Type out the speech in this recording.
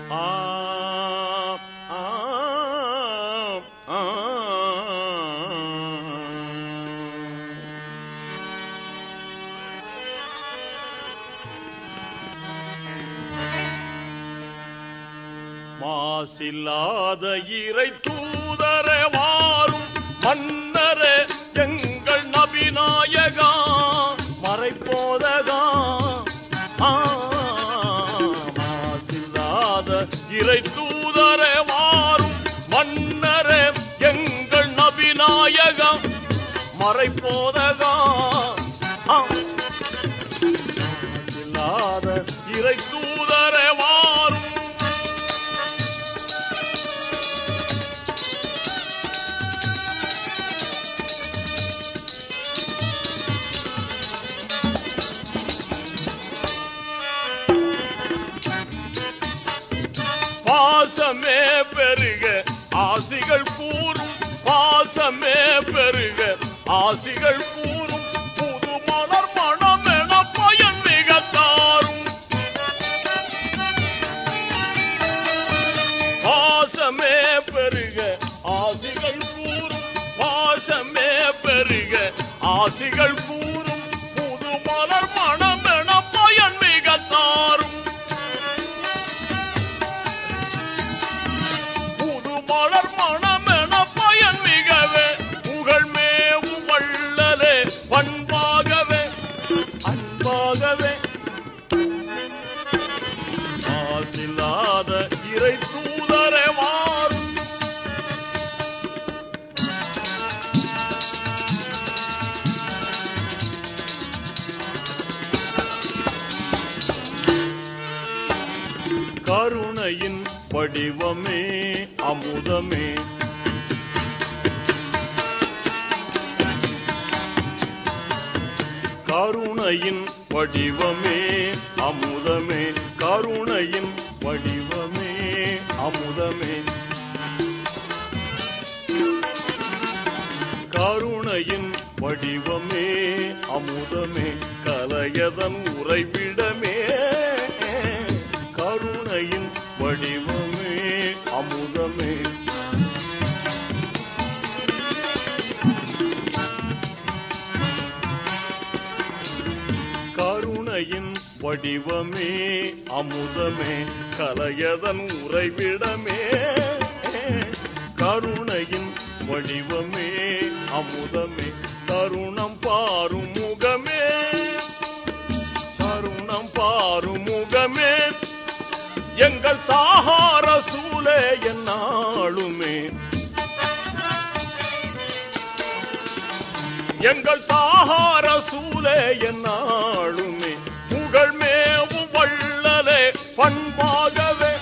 ஆ ஆ ஆ மாசில்லாத இறை தூதரே வாரும் மன்னரே எங்கள் நபிநாயகா மறைப்போதகா ஆ, மாசில்லாத இறை தூதரே வாரும் மன்னரே எங்கள் நபிநாயகா மறைப்போதகா ஆ, இல்லாத இறை தூதரே வாரும் பாசமே பெருக ஆசிகள் கூறும் பாசமே பெருக ஆசிகள் கூறும் புது மலர் மனம் என பயன் மிக தாரும் பாசமே பெருக ஆசிகள் கூறும் பாசமே பெருக ஆசிகள் கூறும் புது மலர் மனம் என பயன் மிக தாரும் புது மலர் மணமென பயன் மிகவே புகழ் மேவு வள்ளலே பண்பாகவே அன்பாகவே ஆசில்லாத இறை தூதரே வாரும் கருணையின் வடிவமே அமுதமே கருணையின் வடிவமே அமுதமே கருணையின் வடிவமே அமுதமே கருணையின் வடிவமே அமுதமே கலையதன் உறைவிடமே கருணையின் வடிவமே அமுதமே கருணையின் வடிவமே அமுதமே கலையதன் உறைவிடமே கருணையின் வடிவமே அமுதமே தருணம் பாரும் முகமே தருணம் பாரும் முகமே எங்கள் தாகார சூலே என்னாளுமே எங்கள் தாகார சூலே என்னாளுமே புகழ் மேவும் வள்ளலே பண்பாகவே